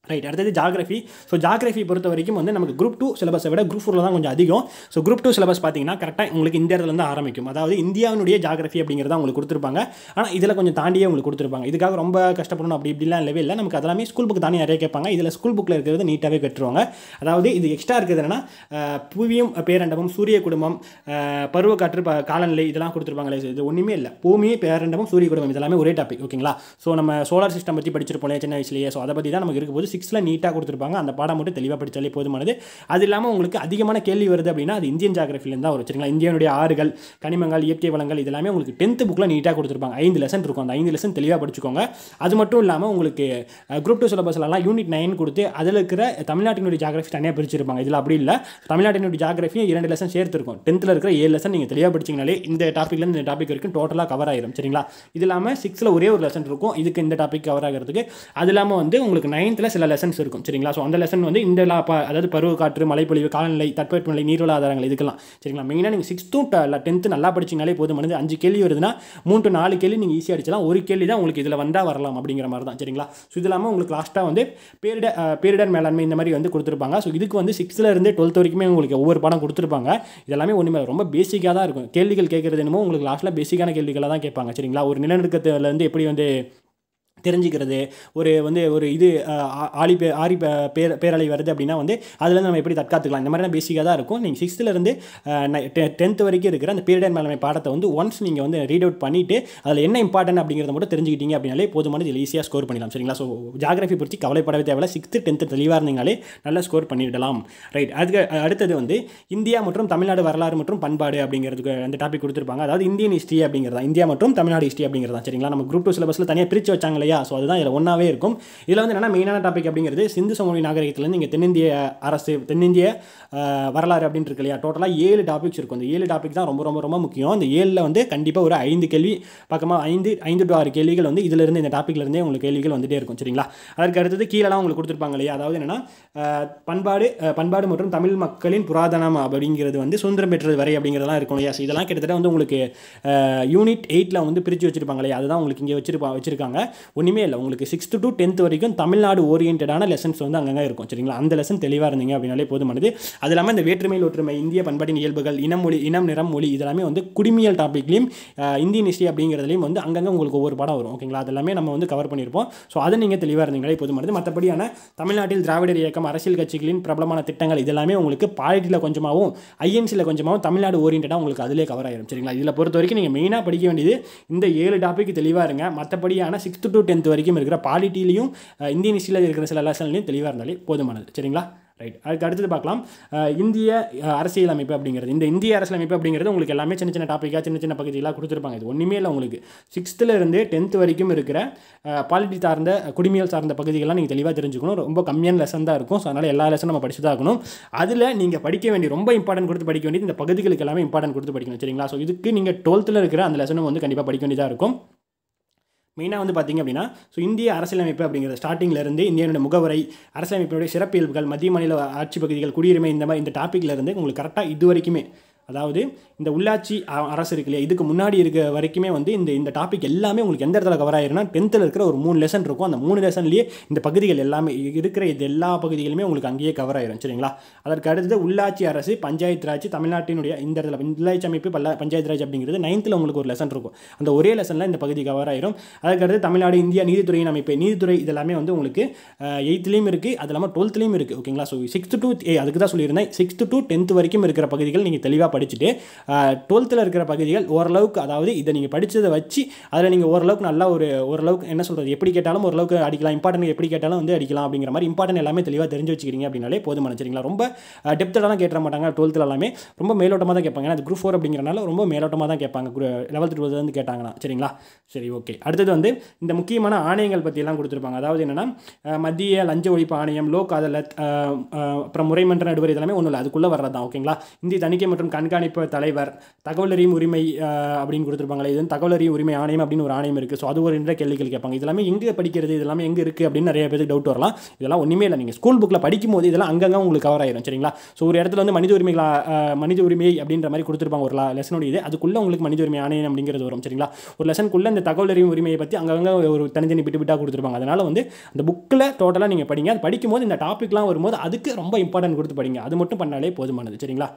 ரைட் அடுத்தது ஜாகிரஃபி ஸோ ஜாகிரஃபி பொறுத்த வரைக்கும் வந்து நமக்கு குரூப் டூ சிலபஸை விட குரூப் ஃபோரில் தான் கொஞ்சம் அதிகம் ஸோ குரூப் டூ சிலபஸ் பார்த்தீங்கன்னா கரெக்டாக உங்களுக்கு இந்த இடத்துல இருந்து ஆரம்பிக்கும் அதாவது இந்தியாவினுடைய ஜாகிரஃபி அப்படிங்கிறத உங்களுக்கு கொடுத்துருப்பாங்க ஆனால் இதில் கொஞ்சம் தாண்டியே உங்களுக்கு கொடுத்துருப்பாங்க இதுக்காக ரொம்ப கஷ்டப்படணும் அப்படி இப்படிலாம் இல்லவே இல்லை நமக்கு அதெல்லாமே ஸ்கூல் புக் தானே நிறைய கேட்பாங்க இதில் ஸ்கூல் புக்கில் இருக்கிறது நீட்டாகவே கட்டுருவாங்க அதாவது இது எக்ஸ்ட்ரா இருக்கிறது என்னன்னா அஹ், புவியும் பேரண்டமும் சூரிய குடும்பம் அஹ், பருவக்காற்று ப- காலநிலை இதெல்லாம் கொடுத்துருப்பாங்களே இது ஒன்றுமே இல்லை பூமி பேரண்டமும் சூரிய குடும்பம் இதெல்லாமே ஒரே டாபிக் ஓகேங்களா ஸோ நம்ம சோலார் சிஸ்டம் பற்றி படிச்சிருப்போம் இல்லையா சின்ன வயசுலேயே ஸோ அதை பற்றி தான் நமக்கு இருக்கும்போது சிக்ஸில் நீட்டாக கொடுத்துருப்பாங்க அந்த பாடம் மட்டும் தெளிவாக படித்தாலே போதுமானது அது இல்லாமல் உங்களுக்கு அதிகமான கேள்வி வருது அப்படின்னா அது இந்தியன் ஜாகிரஃபிலேருந்து தான் வரும் சரிங்களா இந்தியனுடைய ஆறுகள் கனிமங்கள் இயற்கை வளங்கள் இது எல்லாமே உங்களுக்கு டென்த்து புக்கில் நீட்டாக கொடுத்துருப்பாங்க ஐந்து லெசன் இருக்கும் அந்த ஐந்து லெசன் தெளிவாக படிச்சுக்கோங்க அது மட்டும் இல்லாமல் உங்களுக்கு குரூப் டூ சிலபஸ்லாம் யூனிட் நைன் கொடுத்து அதில் இருக்கிற தமிழ்நாட்டினுடைய ஜாகிரஃபி தனியாக பிரிச்சிருப்பாங்க இதில் அப்படி இல்லை தமிழ்நாட்டினுடைய ஜாகிரஃபியும் இரண்டு லெசன் சேர்த்துருக்கும் டென்த்தில் இருக்கிற ஏழு லெசன் நீங்கள் தெளிவாக படிச்சிங்கனாலே இந்த டாப்பிக்லேருந்து இந்த டாபிக் வரைக்கும் டோட்டலாக கவர் ஆயிரும் சரிங்களா இது இல்லாமல் சிக்ஸில் ஒரே ஒரு லெசன் இருக்கும் இதுக்கு இந்த டாபிக் கவர் ஆகிறதுக்கு அது இல்லாமல் வந்து உங்களுக்கு நைன்த்தில் சில லெசன்ஸ் இருக்கும் சரிங்களா ஸோ அந்த லெசன் வந்து இந்த லா- ப- அதாவது பருவ காற்று மழைப்பொழிவு காலநிலை தட்பவெப்பநிலை நீர்வள ஆதாரங்கள் இதுக்கெல்லாம் சரிங்களா மெயினாக நீங்கள் சிக்ஸ்த்தும் டென்த்து நல்லா படிச்சிங்கனாலே போதுமானது அஞ்சு கேள்வி வருதுன்னா மூணு to நாலு கேள்வி நீங்கள் ஈஸியாக அடிச்சலாம் ஒரு கேள்வி தான் உங்களுக்கு இதில் வந்தால் வரலாம் அப்படிங்கிற மாதிரி தான் சரிங்களா ஸோ இது இல்லாமல் உங்களுக்கு லாஸ்ட்டாக வந்து பேரிட பேரிடர் மேலாண்மை இந்த மாதிரி வந்து கொடுத்துருப்பாங்க ஸோ இதுக்கு வந்து சிக்ஸ்த்தில் இருந்து டுவெல்த் வரைக்குமே உங்களுக்கு ஒவ்வொரு பாடம் கொடுத்துருப்பாங்க இதெல்லாமே ஒன்றுமே ரொம்ப பேசிக்காக தான் இருக்கும் கேள்விகள் கேட்குறது என்னமோ உங்களுக்கு லாஸ்ட்டில் பேசிக்கான கேள்விகளாக தான் கேட்பாங்க சரிங்களா ஒரு நிலநடுக்கத்துலேருந்து எப்படி வந்து தெரிஞ்சுக்கிறது ஒரு வந்து ஒரு இது அஹ், ஆ- ஆழி பே ஆரி பே- பேர் பேரலை வருது அப்படின்னா வந்து அதுலேருந்து நம்ம எப்படி தற்காத்துக்கலாம் இந்த மாதிரியான பேசிக்காக தான் இருக்கும் நீங்கள் சிக்ஸ்த்துலேருந்து டென்த் வரைக்கும் இருக்கிற அந்த பீரியட் மேலாண்மை பாடத்தை வந்து ஒன்ஸ் நீங்கள் வந்து ரீட் அவுட் பண்ணிவிட்டு அதில் என்ன இம்பார்ட்டன் அப்படிங்கிறத மட்டும் தெரிஞ்சுக்கிட்டீங்க அப்படின்னாலே போதுமானது இதில் ஈஸியாக ஸ்கோர் பண்ணிடலாம் சரிங்களா ஸோ ஜாகிரஃபி பற்றி கவலைப்படவே தேவையில்ல சிக்ஸ்த்து டென்த்து தெளிவாக இருந்தீங்களே நல்லா ஸ்கோர் பண்ணிடலாம் ரைட் அதுக்கு அடுத்தது வந்து இந்தியா மற்றும் தமிழ்நாடு வரலாறு மற்றும் பண்பாடு அப்படிங்கிறதுக்கு அந்த டாபிக் கொடுத்துருப்பாங்க அதாவது இந்தியன் ஹிஸ்ட்ரி அப்படிங்கிறதா இந்தியா மற்றும் தமிழ்நாடு ஹிஸ்ட்ரி அப்படிங்கிறதா சரிங்களா நம்ம குரூப் டூ சிலபஸில் தனியாக பிரித்து வச்சாங்க இல்லையா ஸோ அதுதான் இதில் ஒன்றாவே இருக்கும் இதில் வந்து என்னென்னா மெயினான டாபிக் அப்படிங்கிறது சிந்து சமவெளி நாகரிகத்துலேருந்து இங்கே தென்னிந்திய அரசு தென்னிந்திய அஹ், வரலாறு அப்படின்னு இருக்கு இல்லையா டோட்டலாக ஏழு டாபிக்ஸ் இருக்கும் அந்த ஏழு டாபிக் தான் ரொம்ப ரொம்ப ரொம்ப முக்கியம் அந்த ஏழில் வந்து கண்டிப்பாக ஒரு ஐந்து கேள்வி பக்கமாக ஐந்து ஐந்து டு ஆறு கேள்விகள் வந்து இதிலிருந்து இந்த டாப்பிக்ல இருந்தே உங்களுக்கு கேள்விகள் வந்துட்டே இருக்கும் சரிங்களா அதற்கு அடுத்தது கீழெல்லாம் உங்களுக்கு கொடுத்துருப்பாங்க இல்லையா அதாவது என்னன்னா அஹ், பண்பாடு அஹ், பண்பாடு மற்றும் தமிழ் மக்களின் புராதனம் அப்படிங்கிறது வந்து சுதந்திரம் பெற்றது வரை அப்படிங்கிறதெல்லாம் இருக்கும் இல்லையா So இதெல்லாம் கிட்டத்தட்ட வந்து உங்களுக்கு யூனிட் எயிட்டில் வந்து பிரித்து வச்சிருப்பாங்க இல்லையா அதுதான் உங்களுக்கு இங்கே வச்சிருப்பா வச்சிருக்காங்க ஒன்றுமே இல்லை உங்களுக்கு சிக்ஸ்த்து டு டென்த் வரைக்கும் தமிழ்நாடு ஓரியன்டான லெசன்ஸ் வந்து அங்கங்கே இருக்கும் சரிங்களா அந்த லெசன் தெளிவாக இருந்தீங்க அப்படின்னாலே போதுமானது அது இல்லாமல் இந்த வேற்றுமையில் ஒற்றுமை இந்திய பண்பாட்டின் இயல்புகள் இனம் மொழி இனம் நிறம் மொழி இதெல்லாமே வந்து குடிமியல் டாப்பிக்லையும் இந்தியன் ஹிஸ்ட்ரி அப்படிங்கிறதுலையும் வந்து அங்கங்கே உங்களுக்கு ஒவ்வொரு படம் வரும் ஓகேங்களா அதெல்லாமே நம்ம வந்து கவர் பண்ணியிருப்போம் ஸோ அதை நீங்கள் தெளிவாக இருந்தீங்களே போதுமானது மற்றபடியான தமிழ்நாட்டில் திராவிடர் இயக்கம் அரசியல் கட்சிகளின் பிரபலமான திட்டங்கள் இதெல்லாமே உங்களுக்கு பாலிட்டியில் கொஞ்சமாகவும் ஐஎன்சியில் கொஞ்சமாகவும் தமிழ்நாடு ஓரியன்டாக உங்களுக்கு அதிலே கவர் ஆயிரும் சரிங்களா இதில் பொறுத்த வரைக்கும் நீங்கள் மெயினாக படிக்க வேண்டியது இந்த ஏழு டாபிக் தெளிவாக இருங்க மற்றபடியான சிக்ஸ்த் டு டென்த் வரைக்கும் இருக்கிற பாலிட்டிலையும் இந்தியன் ஹிஸ்ட்ரியில் இருக்கிற சில லெசன்லையும் தெளிவாக இருந்தாலே போதுமானது சரிங்களா ரைட் அதுக்கு அடுத்தது பார்க்கலாம் அஹ் இந்திய அஹ், அரசியலமைப்பு அப்படிங்கிறது இந்த இந்திய அரசியலமைப்பு அப்படிங்கிறது உங்களுக்கு எல்லாமே சின்ன சின்ன டாப்பிக்காக சின்ன சின்ன பகுதிகளாக கொடுத்துருப்பாங்க இது ஒன்றுமே இல்லை உங்களுக்கு சிக்ஸ்த்தில் இருந்து டென்த் வரைக்கும் இருக்கிற பாலிட்டி சார்ந்த குடிமியல் சார்ந்த பகுதிகள்லாம் நீங்கள் தெளிவாக தெரிஞ்சுக்கணும் ரொம்ப கம்மியான லெசன் தான் இருக்கும் ஸோ அதனால் எல்லா லெசனும் நம்ம படிச்சு தான் ஆகணும் அதில் நீங்கள் படிக்க வேண்டிய ரொம்ப இம்பார்ட்டன்ட் கொடுத்து படிக்க வேண்டியது இந்த பகுதிகளுக்கு எல்லாமே இம்பார்ட்டன்ட் கொடுத்து படிக்கணும் சரிங்களா ஸோ இதுக்கு நீங்கள் டுவெல்த்தில் இருக்கிற அந்த லெசனும் வந்து கண்டிப்பாக படிக்க வேண்டியதாக இருக்கும் மெயினாக வந்து பார்த்தீங்க அப்படின்னா ஸோ இந்திய அரசியலமைப்பு அப்படிங்கிறது ஸ்டார்டிங்ல இருந்து இந்தியாவுடைய முகவரை அரசியலமைப்பினுடைய சிறப்பியல்புகள் மத்திய மாநில ஆட்சி பகுதிகள் குடியுரிமை இந்த மாதிரி இந்த டாப்பிக்ல இருந்து உங்களுக்கு கரெக்டாக இது வரைக்குமே அதாவது இந்த உள்ளாட்சி அ- அரசு இருக்கு இல்லையா இதுக்கு முன்னாடி இருக்க வரைக்குமே வந்து இந்த இந்த டாபிக் எல்லாமே உங்களுக்கு எந்த இடத்துல கவர் ஆயிரும்னா டென்த்தில் இருக்கிற ஒரு மூணு லெசன் இருக்கும் அந்த மூணு லெசன்லேயே இந்த பகுதிகள் எல்லாமே இருக்கிற இது எல்லா பகுதிகளுமே உங்களுக்கு அங்கேயே கவர் ஆயிரும் சரிங்களா அதற்கு அடுத்தது உள்ளாட்சி அரசு பஞ்சாயத்து ராஜ் தமிழ்நாட்டினுடைய இந்த இடத்துல உள்ளாட்சி அமைப்பு பல்ல பஞ்சாயத்து ராஜ் அப்படிங்கிறது நைன்த்தில் உங்களுக்கு ஒரு லெசன் இருக்கும் அந்த ஒரே லெசனில் இந்த பகுதி கவர் ஆயிரும் அதுக்கு அடுத்து தமிழ்நாடு இந்தியா நீதித்துறையின் அமைப்பு நீதித்துறை இதெல்லாமே வந்து உங்களுக்கு எயித்துலேயும் இருக்குது அது இல்லாமல் டுவெல்த்லேயும் இருக்குது ஓகேங்களா ஸோ சிக்ஸ்த்து டு அதுக்கு தான் சொல்லியிருந்தேன் சிக்ஸ்த்து டு டென்த் வரைக்கும் இருக்கிற பகுதிகள் நீங்கள் தெளிவாக படிச்சுட்டு டுவெல்த்தில் இருக்கிற பகுதிகள் ஓரளவுக்கு அதாவது இதை நீங்கள் படித்ததை வச்சு அதில் நீங்கள் ஓரளவுக்கு நல்லா ஒரு ஓரளவுக்கு என்ன சொல்கிறது எப்படி கேட்டாலும் ஓரளவுக்கு அடிக்கலாம் இம்பார்ட்டன்ட் எப்படி கேட்டாலும் வந்து அடிக்கலாம் அப்படிங்கிற மாதிரி இம்பார்ட்டன்ட் எல்லாமே தெளிவாக தெரிஞ்சு வச்சுக்கிறீங்க அப்படின்னாலே போதுமான சரிங்களா ரொம்ப டெப்த்தெல்லாம் கேட்ட மாட்டாங்க டுவெல்த்தில் எல்லாமே ரொம்ப மேலோட்டமாக தான் கேட்பாங்க ஏன்னா அது குரூப் ஃபோர் அப்படிங்கிறனால ரொம்ப மேலோட்டமாக தான் கேட்பாங்க லெவல்த் டுவெல்த் வந்து கேட்டாங்கன்னா சரிங்களா சரி ஓகே அடுத்தது வந்து இந்த முக்கியமான ஆணையங்கள் பற்றியெல்லாம் கொடுத்துருப்பாங்க அதாவது என்னென்னா மத்திய லஞ்ச ஒழிப்பு ஆணையம் லோக் அதாலத் அஹ், அஹ், அப்புறம் முறைமன்ற நடுவர் இதெல்லாமே ஒன்றும் இல்லை அதுக்குள்ளே வர்றது தான் ஓகேங்களா இந்திய தணிக்கை மற்றும் கண்காணி கண்காணிப்பு தலைவர் தகவல் அறியும் உரிமை அஹ், அப்படின்னு கொடுத்துருப்பாங்களே இது வந்து தகவல் அறியும் உரிமை ஆணையம் அப்படின்னு ஒரு ஆணையம் இருக்குது ஸோ அது ஒரு என்ற கேள்விகள் கேட்பாங்க இதெல்லாமே எங்கே படிக்கிறது இதெல்லாமே எங்கே இருக்குது அப்படின்னு நிறைய பேருக்கு டவுட் வரலாம் இதெல்லாம் ஒன்றுமே இல்லை நீங்கள் ஸ்கூல் புக்கில் படிக்கும் போது இதெல்லாம் அங்கங்கே உங்களுக்கு கவர் ஆயிரும் சரிங்களா ஸோ ஒரு இடத்துல வந்து மனித உரிமைகள் அஹ், மனித உரிமை அப்படின்ற மாதிரி கொடுத்துருப்பாங்க ஒரு லெசனோட இது அதுக்குள்ளே உங்களுக்கு மனித உரிமை ஆணையம் அப்படிங்கிறது வரும் சரிங்களா ஒரு லெசனுக்குள்ளே இந்த தகவல் அறியும் உரிமையை பற்றி அங்கங்கே ஒரு தனித்தனி பிட்டு பிட்டாக கொடுத்துருப்பாங்க அதனால் வந்து அந்த புக்கில் டோட்டலாக நீங்கள் படிங்க அது படிக்கும்போது இந்த டாப்பிக்லாம் வரும்போது அதுக்கு ரொம்ப இம்பார்ட்டன்ட் கொடுத்து படிங்க அது மட்டும் பண்ணாலே போதுமானது சரிங்களா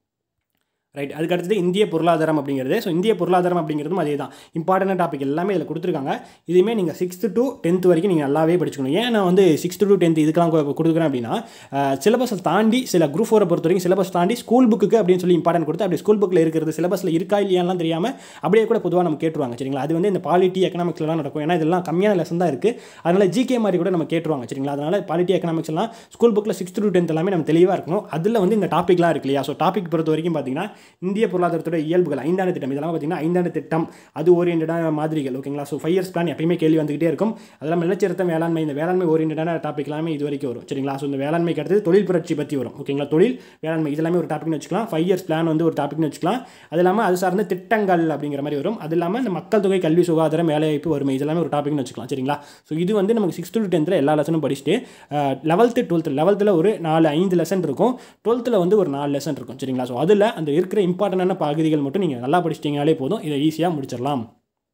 ரைட் அதுக்கு அடுத்தது இந்திய பொருளாதாரம் அப்படிங்கிறது ஸோ இந்திய பொருளாதாரம் அப்படிங்கிறதும் அதே தான் இம்பார்ட்டன்ட் டாபிக் எல்லாமே இதில் கொடுத்துருக்காங்க இதுவுமே நீங்கள் சிக்ஸ்த்து டு டென்த் வரைக்கும் நீங்கள் நல்லாவே படிச்சுக்கணும் ஏன் நான் வந்து சிக்ஸ்த்து டு டென்த் இதுக்கெல்லாம் கொ- கொடுக்குறேன் அப்படின்னா சிலபஸை தாண்டி சில குரூப் ஃபோரை பொறுத்த வரைக்கும் சிலபஸ் தாண்டி ஸ்கூல் புக்கு அப்படின்னு சொல்லி இம்பார்ட்டன்ட் கொடுத்து அப்படி ஸ்கூல் புக்கில் இருக்கிறது சிலபஸில் இருக்கா இல்லையாலாம் தெரியாமல் அப்படியே கூட பொதுவாக நம்ம கேட்டுருவாங்க சரிங்களா அது வந்து இந்த பாலிட்டி எக்கனாமிக்ஸ்லாம் நடக்கும் ஏன்னா இதெல்லாம் கம்மியான லெசன் தான் இருக்குது அதனால் ஜிகே மாதிரி கூட நம்ம கேட்டுருவாங்க சரிங்களா அதனால் பாலிட்டி எக்கனாமிக்ஸ் எல்லாம் ஸ்கூல் புக்கில் சிக்ஸ்த் டு டென்த் எல்லாமே நம்ம தெளிவாக இருக்கணும் அதில் வந்து இந்த டாப்பிக்லாம் இருக்கு இல்லையா ஸோ டாபிக் பொறுத்த வரைக்கும் பார்த்தீங்கன்னா இந்திய பொருளாதாரத்தோட இயல்புகள் ஐந்தாண்டு திட்டம் இதெல்லாம் பார்த்தீங்கன்னா ஐந்தாண்டு திட்டம் அது ஓரியன்டான மாதிரிகள் ஓகேங்களா ஸோ ஃபைவ் இயர்ஸ் பிளான் எப்பயுமே கேள்வி வந்துகிட்டே இருக்கும் அதெல்லாம் நிலச்சிருத்த வேளாண்மை இந்த வேளாண்மை ஓரியன்டான டாபிக் எல்லாமே இது வரைக்கும் வரும் சரிங்களா ஸோ இந்த வேளாண்மைக்கு அடுத்தது தொழில் புரட்சி பற்றி வரும் ஓகேங்களா தொழில் வேளாண்மை இதெல்லாமே ஒரு டாபிக்னு வச்சுக்கலாம் ஃபைவ் இயர்ஸ் பிளான் வந்து ஒரு டாபிக்னு வச்சுக்கலாம் அது இல்லாமல் அது சார்ந்த திட்டங்கள் அப்படிங்கிற மாதிரி வரும் அது இல்லாமல் இந்த மக்கள் தொகை கல்வி சுகாதாரம் வேலைவாய்ப்பு வறுமை இதெல்லாமே ஒரு டாபிக்னு வச்சுக்கலாம் சரிங்களா ஸோ இது வந்து நமக்கு சிக்ஸ்த் டு டென்த்தில் எல்லா லெசனும் படிச்சுட்டு லெவல்த்து டுவெல்த்து லெவல்த்தில் ஒரு நாலு ஐந்து லெசன் இருக்கும் டுவெல்த்தில் வந்து ஒரு நாலு லெசன் இருக்கும் சரிங்களா ஸோ அதில் அந்த இருக்கிற இம்பார்ட்டண்டான பகுதிகள் மட்டும் நீங்கள் நல்லா படிச்சிட்டிங்கனாலே போதும் இதை ஈஸியாக முடிச்சிடலாம்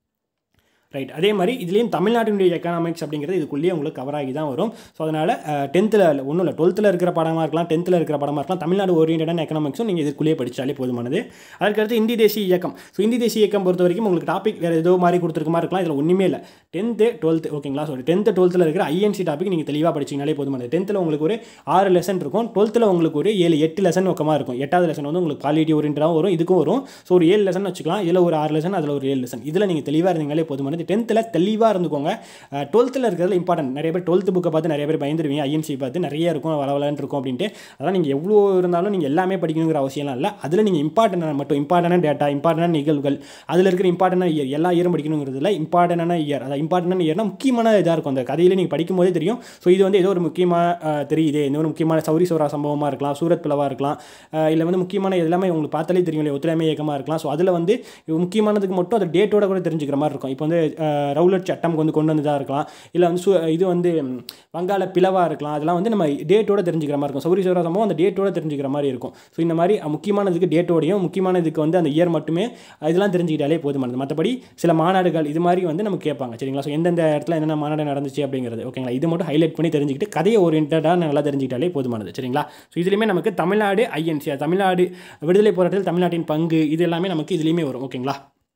ரைட் அதே மாதிரி இதுலேயும் தமிழ்நாட்டினுடைய எக்கனாமிக்ஸ் அப்படிங்கிறது இதுக்குள்ளேயே உங்களுக்கு கவர் ஆகி தான் வரும் ஸோ அதனால் டென்த்தில் ஒன்றும் இல்லை டுவெல்த்தில் இருக்கிற படமாக இருக்கலாம் டென்த்தில் இருக்கிற படமாக இருக்கலாம் தமிழ்நாடு ஓரியன்டான எக்கனாமிக்ஸும் நீங்கள் இதுக்குள்ளேயே படிச்சாலே போதுமானது அதுக்கடுத்து இந்தி தேசிய இயக்கம் ஸோ இந்தி தேசிய இயக்கம் பொறுத்த வரைக்கும் உங்களுக்கு டாபிக் வேறு ஏதோ மாதிரி கொடுத்துருக்க மாதிரி இருக்கலாம் இதில் ஒன்றுமே இல்லை டென்த்து டுவெல்த்து ஓகேங்களா ஸோ டென்த்து டுவெல்த்தில் இருக்கிற ஐஎன்சி டாபிக் நீங்கள் தெளிவாக படிச்சிங்கனாலே போதுமானது டென்த்தில் உங்களுக்கு ஒரு ஆறு லெசன் இருக்கும் டுவெல்த்தில் உங்களுக்கு ஒரு ஏழு எட்டு லெசன் பக்கமாக இருக்கும் எட்டாவது லெசன் வந்து உங்களுக்கு குவாலிட்டி ஓரியன்டாகவும் வரும் இதுக்கும் வரும் ஸோ ஒரு ஏழு லெசன் வச்சுக்கலாம் இதில் ஒரு ஆறு லெசன் அதில் ஒரு ஏழு லெசன் இதில் நீங்கள் தெளிவாக இருந்தீங்களே போதுமானது டென்த்தில் தெளிவாக இருந்துக்கோங்க டுவெல்த்தில் இருக்கிறதுல இம்பார்ட்டன்ட் நிறைய பேர் டுவெல்த்து புக்கை பார்த்து நிறைய பேர் பயந்துருவீங்க ஐஎன்சி பார்த்து நிறைய இருக்கும் வளவலன்னு இருக்கும் அப்படின்ட்டு அதெல்லாம் நீங்கள் எவ்வளோ இருந்தாலும் நீங்கள் எல்லாமே படிக்கணுங்கிற அவசியம்லாம் இல்லை அதில் நீங்கள் இம்பார்ட்டன்ட் மட்டும் இம்பார்ட்டன்டான டேட்டா இம்பார்ட்டன்டான நிகழ்வுகள் அதில் இருக்கிற இம்பார்ட்டன்டான இயர் எல்லா இயரும் படிக்கணுங்கிறதுல இம்பார்ட்டன்டான இயர் அதாவது இம்பார்ட்டன்டான இயர்னா முக்கியமான இதாக இருக்கும் அந்த கதையில நீங்கள் படிக்கும் போதே தெரியும் ஸோ இது வந்து ஏதோ ஒரு முக்கியமாக தெரியுது இந்த ஒரு முக்கியமான சௌரி சௌரா சம்பவமாக இருக்கலாம் சூரத் பிளவாக இருக்கலாம் இல்லை வந்து முக்கியமான இது எல்லாமே உங்களுக்கு பார்த்தாலே தெரியும் இல்லையா ஒத்துழைமை இயக்கமாக இருக்கலாம் ஸோ அதில் வந்து இது முக்கியமானதுக்கு மட்டும் அந்த டேட்டோட கூட தெரிஞ்சுக்கிற மாதிரி இருக்கும் இப்போ வந்து அஹ், ரவுலட் சட்டம் வந்து கொண்டு வந்ததாக இருக்கலாம் இல்லை வந்து சு- இது வந்து ம், வங்காள பிளவாக இருக்கலாம் அதெல்லாம் வந்து நம்ம டேட்டோட தெரிஞ்சுக்கிற மாதிரி இருக்கும் சௌரி சௌரா சம்பவம் அந்த டேட்டோட தெரிஞ்சுக்கிற மாதிரி இருக்கும் ஸோ இந்த மாதிரி அஹ், முக்கியமானதுக்கு டேட்டோடையும் முக்கியமானதுக்கு வந்து அந்த இயர் மட்டுமே இதெல்லாம் தெரிஞ்சுக்கிட்டாலே போதுமானது மற்றபடி சில மாநாடுகள் இது மாதிரி வந்து நமக்கு கேட்பாங்க சரிங்களா ஸோ எந்தெந்த இடத்துல என்னென்ன மாநாடு நடந்துச்சு அப்படிங்கிறது ஓகேங்களா இது மட்டும் ஹைலைட் பண்ணி தெரிஞ்சுக்கிட்டு கதையை ஓரியன்டாக நல்லா தெரிஞ்சுக்கிட்டாலே போதுமானது சரிங்களா ஸோ இதுலேயுமே நமக்கு தமிழ்நாடு ஐஎன்சி தமிழ்நாடு விடுதலை போராட்டத்தில் தமிழ்நாட்டின் பங்கு இது எல்லாமே நமக்கு இதுலேயுமே வரும் ஓகேங்களா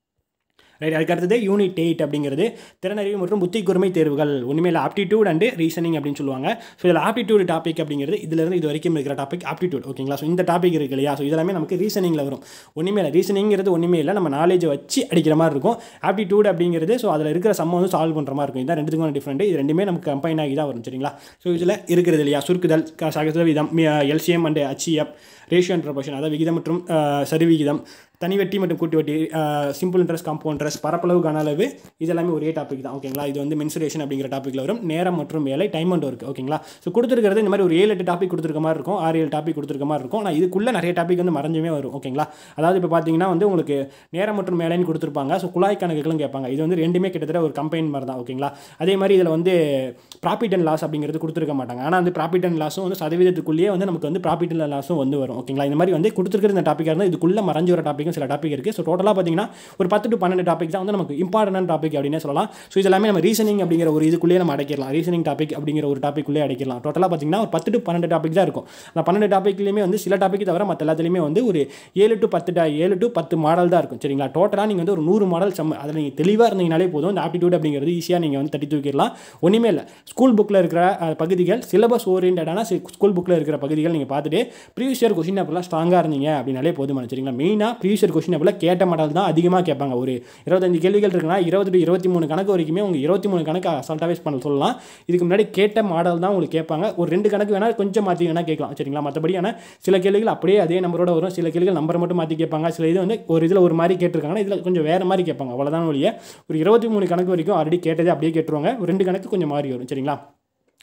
ரைட் அதுக்கு அடுத்தது யூனிட் எயிட் அப்படிங்கிறது திறனறிவு மற்றும் புத்தி கூர்மை தேர்வுகள் உண்மையில் ஆப்டிடியூட் அண்டு ரீசனிங் அப்படின்னு சொல்லுவாங்க ஸோ இதில் ஆப்டிடியூட் டாபிக் அப்படிங்கிறது இதுலேருந்து இது வரைக்கும் இருக்கிற டாபிக் ஆப்டிடியூட் ஓகேங்களா ஸோ இந்த டாபிக் இருக்கு இல்லையா ஸோ இதெல்லாமே நமக்கு ரீசனிங்கில் வரும் ஒன்றுமே இல்லை ரீசனிங்கிறது ஒன்றுமே இல்லை நம்ம நாலேஜை வச்சு அடிக்கிற மாதிரி இருக்கும் ஆப்டிடியூட் அப்படிங்கிறது ஸோ அதில் இருக்கிற சம்ம வந்து சால்வ் பண்ணுற மாதிரி இருக்கும் இதான் ரெண்டுத்துக்கும் டிஃப்ரெண்ட் இது ரெண்டுமே நமக்கு கம்பைன் ஆகி தான் வரும் சரிங்களா ஸோ இதில் இருக்கிறது இல்லையா சுருக்குதல் க- சதவீதம் LCM and HCF ratio and proportion அதாவது விகிதம் மற்றும் அஹ், சரிவிகிதம் தனிவட்டி மற்றும் கூட்டு வட்டி சிம்பிள் இன்ட்ரெஸ்ட் காம்பவுண்ட் இன்ட்ரெஸ்ட் பரப்பளவு கன அளவு இது எல்லாமே ஒரே டாபிக் தான் ஓகேங்களா இது வந்து மென்சுரேஷன் அப்படிங்கிற டாப்பிக்கில் வரும் நேரம் மற்றும் வேலை டைம் அண்ட் ஒர்க் ஓகேங்களா ஸோ கொடுத்துருக்கிறது இந்த மாதிரி ஒரு ஏழு எட்டு டாபிக் கொடுத்துருக்க மாதிரி இருக்கும் ஆறு ஏழு டாபிக் கொடுத்துருக்க மாதிரி இருக்கும் ஆனால் இதுக்குள்ளே நிறைய டாபிக் வந்து மறைஞ்சுமே வரும் ஓகேங்களா அதாவது இப்போ பார்த்தீங்கன்னா வந்து உங்களுக்கு நேரம் மற்றும் வேலைன்னு கொடுத்துருப்பாங்க ஸோ குழாய் கணக்குகளும் கேட்பாங்க இது வந்து ரெண்டுமே கிட்டத்தட்ட ஒரு கம்பெயின் மாதிரி தான் ஓகேங்களா அதே மாதிரி இதில் வந்து ப்ராஃபிட் அண்ட் லாஸ் அப்படிங்கிறது கொடுத்துருக்க மாட்டாங்க ஆனால் வந்து ப்ராஃபிட் அண்ட் லாஸும் வந்து சதவீதத்துக்குள்ளேயே வந்து நமக்கு வந்து ப்ராஃபிட் அண்ட் லாஸும் வந்து வரும் ஓகேங்களா இந்த மாதிரி வந்து கொடுத்துருக்கிற இந்த டாப்பிக்காக இருந்தால் இதுக்குள்ளே மறைஞ்சு வர டாப்பிக்கும் சில டாபிக் இருக்குது ஸோ டோட்டலாக பார்த்தீங்கன்னா ஒரு பத்து டு பன்னெண்டு டாபிக் தான் வந்து நமக்கு இம்பார்ட்டன்ட் டாபிக் அப்படின்னே சொல்லலாம் ஸோ இது எல்லாமே நம்ம ரீசனிங் அப்படிங்கிற ஒரு இதுக்குள்ளேயே நம்ம அடைக்கலாம் ரீசனிங் டாபிக் அப்படிங்கிற ஒரு டாப்பிக்குள்ளே அடைக்கலாம் டோட்டலாக பார்த்தீங்கன்னா ஒரு பத்து டு பன்னெண்டு டாபிக் தான் இருக்கும் அந்த பன்னெண்டு டாப்பிக்லையுமே வந்து சில டாபிக் தவிர மற்ற எல்லாத்துலேயுமே வந்து ஒரு ஏழு டு பத்து டா ஏழு டு பத்து மாடல் தான் இருக்கும் சரிங்களா டோட்டலாக நீங்கள் வந்து ஒரு நூறு மாடல் சம் அதில் நீங்கள் தெளிவாக இருந்தீங்கனாலே போதும் இந்த ஆப்டிடியூட் அப்படிங்கிறது ஈஸியாக நீங்கள் வந்து தட்டி தூக்கிடலாம் ஒன்றுமே இல்லை ஸ்கூல் புக்கில் இருக்கிற அஹ், பகுதிகள் சிலபஸ் ஓரியன்டான ஸ்கூல் புக்கில் இருக்கிற பகுதிகள் நீங்கள் பார்த்துட்டு ப்ரீவியஸ் இயர் கொஸ்டின் பேப்பர்லாம் ஸ்ட்ராங்காக இருந்தீங்க அப்படின்னாலே போதுமான சரிங்களா மெயினாக ப்ரீவியஸ் இயர் கொஸ்டின் பேப்பரில் கேட்ட மாடல் தான் அதிகமாக கேட்பாங்க ஒரு இருபத்தஞ்சு கேள்விகள் இருக்குன்னா இருபது டு இருபத்தி மூணு கணக்கு வரைக்குமே உங்கள் இருபத்தி மூணு கணக்கு அசால்ட்டாகவே பண்ண சொல்லலாம் இதுக்கு முன்னாடி கேட்ட மாடல் தான் உங்களுக்கு கேட்பாங்க ஒரு ரெண்டு கணக்கு வேணால் கொஞ்சம் மாற்றி வேணால் கேட்கலாம் சரிங்களா மற்றபடி ஆனால் சில கேள்விகள் அப்படியே அதே நம்பரோட வரும் சில கேள்விகள் நம்பர் மட்டும் மாற்றி கேட்பாங்க சில இது வந்து ஒரு இதில் ஒரு மாதிரி கேட்டிருக்காங்கன்னா இதில் கொஞ்சம் வேறு மாதிரி கேட்பாங்க அவ்வளோதான் ஒழிய ஒரு இருபத்தி மூணு கணக்கு வரைக்கும் ஆல்ரெடி கேட்டதே அப்படியே கேட்டுருவாங்க ஒரு ரெண்டு கணக்கு கொஞ்சம் மாறி வரும் சரிங்களா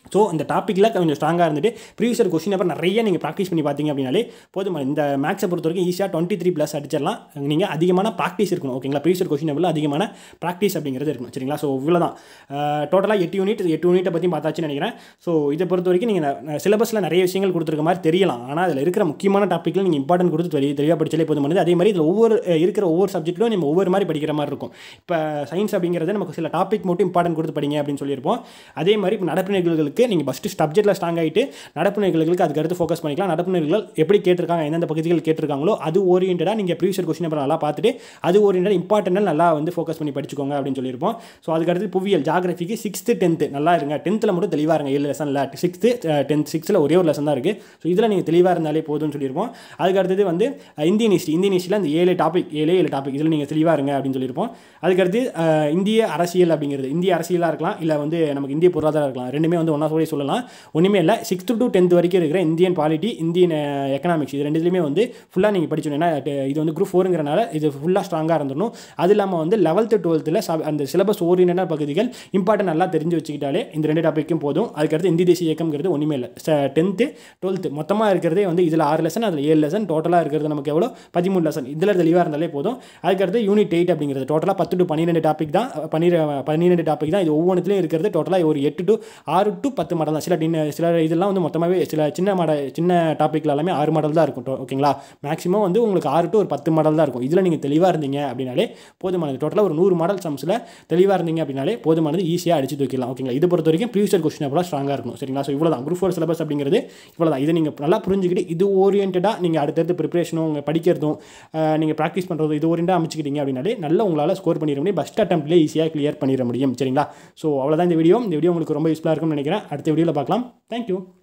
ஸோ இந்த டாப்பிக்கில் கொஞ்சம் ஸ்ட்ராங்காக இருந்துட்டு ப்ரீவியஸ் கொஸ்டின் பேப்பர் நிறைய நீங்கள் ப்ராக்டிஸ் பண்ணி பார்த்தீங்க அப்படின்னாலே போதும் இந்த மேக்ஸை பொறுத்த வரைக்கும் ஈஸியாக டுவெண்ட்டி த்ரீ ப்ளஸ் அடிச்சிடலாம் நீங்கள் அதிகமான ப்ராக்டிஸ் இருக்கணும் ஓகேங்களா ப்ரீவியஸ் கொஸ்டின் பேப்பரில் அதிகமான ப்ராக்டிஸ் அப்படிங்கிறது இருக்கணும் சரிங்களா ஸோ இவ்வளோ தான் டோட்டலாக எட்டு யூனிட் எட்டு யூனிட்டை பற்றி பார்த்தாச்சுன்னு நினைக்கிறேன் ஸோ இதை பொறுத்த வரைக்கும் நீங்கள் சிலபஸில் நிறைய விஷயங்கள் கொடுத்துருக்க மாதிரி தெரியலாம் ஆனால் அதில் இருக்கிற முக்கியமான டாப்பிக்கில் நீங்கள் இம்பார்ட்டன்ட் கொடுத்து தெரிய தெளிவாக படிச்சாலே போதுமானது அதே மாதிரி இதில் ஒவ்வொரு அஹ், இருக்கிற ஒவ்வொரு சப்ஜெக்ட்லையும் நம்ம ஒவ்வொரு மாதிரி படிக்கிற மாதிரி இருக்கும் இப்போ சயின்ஸ் அப்படிங்கிறது நமக்கு சில டாபிக் மட்டும் இம்பார்ட்டன்ட் கொடுத்து படிங்க அப்படின்னு சொல்லியிருப்போம் அதே மாதிரி இப்போ நடப்பு நிகழ்வுகளுக்கு நீங்கள் ஃபஸ்ட்டு சப்ஜெக்ட்டில் ஸ்ட்ராங் ஆகிட்டு நடப்பு நிகழ்வுகளுக்கு அதுக்கு அடுத்து ஃபோக்கஸ் பண்ணிக்கலாம் நடப்பு நிகழ்வுகள் எப்படி கேட்டிருக்காங்க எந்தெந்த பகுதிகள் கேட்டிருக்காங்களோ அது ஓரியன்டாக நீங்கள் ப்ரீவியஸ் கொஸ்டின் பேப்பர் நல்லா பார்த்துட்டு அது ஓரியன்டாக இம்பார்ட்டன்ட் நல்லா வந்து ஃபோக்கஸ் பண்ணி படிச்சுக்கோங்க அப்படின்னு சொல்லியிருப்போம் ஸோ அதுக்கு அடுத்து புவியியல் ஜாகிரபிக்கு சிக்ஸ்த்து டென்த்து நல்லா இருங்க டென்த்தில் மட்டும் தெளிவாக இருங்க ஏழு லெசனில் சிக்ஸ்த்து டென்த் சிக்ஸ்த்தில் ஒரே ஒரு லெசன் தான் இருக்குது ஸோ இதில் நீங்கள் தெளிவாக இருந்தாலே போதும்னு சொல்லியிருப்போம் அதுக்கு அடுத்தது வந்து அஹ், இந்தியன் ஹிஸ்ட்ரி இந்தியன் ஹிஸ்ட்ரியில் அந்த ஏழு டாபிக் ஏழே ஏழு டாபிக் இதில் நீங்கள் தெளிவாக இருங்க அப்படின்னு சொல்லியிருப்போம் அதுக்கடுத்து அஹ், இந்திய அரசியல் அப்படிங்கிறது இந்திய அரசியலாக இருக்கலாம் இல்லை வந்து நமக்கு இந்திய பொருளாதாரம் இருக்கலாம் ரெண்டுமே வந்து ஒன்றா சொல்லி சொல்லலாம் ஒன்றுமே இல்லை சிக்ஸ்த்து டு டென்த் வரைக்கும் இருக்கிற இந்தியன் பாலிட்டி இந்தியன் எக்கனாமிக்ஸ் இது ரெண்டுலையுமே வந்து ஃபுல்லாக நீங்கள் படிச்சோம் ஏன்னா te- இது வந்து குரூப் ஃபோருங்கிறனால இது ஃபுல்லாக ஸ்ட்ராங்காக இருந்துடணும் அது இல்லாமல் வந்து லெவல்த்து டுவெல்த்தில் அந்த சிலபஸ் ஓரியன்டான பகுதிகள் இம்பார்ட்டன்ட் நல்லா தெரிஞ்சு வச்சுக்கிட்டாலே இந்த ரெண்டு டாப்பிக்கும் போதும் அதுக்கடுத்து இந்தி தேசிய இயக்கம்ங்கிறது ஒன்றுமே இல்லை டென்த்து டுவெல்த்து மொத்தமாக இருக்கிறதே வந்து இதில் ஆறு லெசன் அதில் ஏழு லெசன் டோட்டலாக இருக்கிறது நமக்கு எவ்வளோ பதிமூணு லெசன் இதில் தெளிவாக இருந்தாலே போதும் அதுக்கடுத்து யூனிட் எயிட் அப்படிங்கிறது டோட்டலாக பத்து டு பன்னிரெண்டு டாபிக் தான் பன்னிர பன்னிரெண்டு டாபிக் தான் இது ஒவ்வொன்றுத்துலையும் இருக்கிறது டோட்டலாக ஒரு எட்டு டு ஆறு டு பத்து மாடல் தான் சில டின்ன சில இதெல்லாம் வந்து மொத்தமாகவே சில சின்ன மாடல் சின்ன டாப்பிக்கில் எல்லாமே ஆறு மாடல் தான் இருக்கும் டோ- ஓகேங்களா மேக்ஸிமம் வந்து உங்களுக்கு ஆறு டு ஒரு பத்து மாடல் தான் இருக்கும் இதில் நீங்கள் தெளிவாக இருந்தீங்க அப்படின்னாலே போதுமானது டோட்டலாக ஒரு நூறு மாடல் சம்ஸில் தெளிவாக இருந்தீங்க அப்படின்னாலே போதுமானது ஈஸியாக அடிச்சு தூக்கிடலாம் ஓகேங்களா இது பொறுத்த வரைக்கும் ப்ரீவியர் கொஸ்டின் அப்போ ஸ்ட்ராங்காக இருக்கணும் சரிங்களா ஸோ இவ்வளோ தான் குரூப் ஃபோர் சிலபஸ் அப்படிங்கிறது இவ்வளோ தான் இதை நீங்கள் நல்லா புரிஞ்சுக்கிட்டு இது ஓரியன்டாக நீங்கள் அடுத்தடுத்து ப்ரிப்பரேஷனும் உங்கள் படிக்கிறதும் நீங்கள் ப்ராக்டிஸ் பண்ணுறதும் இது ஓரியண்டாக அமைச்சிக்கிட்டீங்க அப்படின்னாலே நல்லா உங்களால் ஸ்கோர் பண்ணிட முடியும் ஃபஸ்ட் அட்டம்ப்ட்லேயே ஈஸியாக கிளியர் பண்ணிட முடியும் சரிங்களா ஸோ அவ்வளோதான் இந்த வீடியோ இந்த வீடியோ உங்களுக்கு ரொம்ப யூஸ்ஃபுல்லாக இருக்கும்னு நினைக்கிறேன் அடுத்த வீடியோவில் பார்க்கலாம் தேங்க்யூ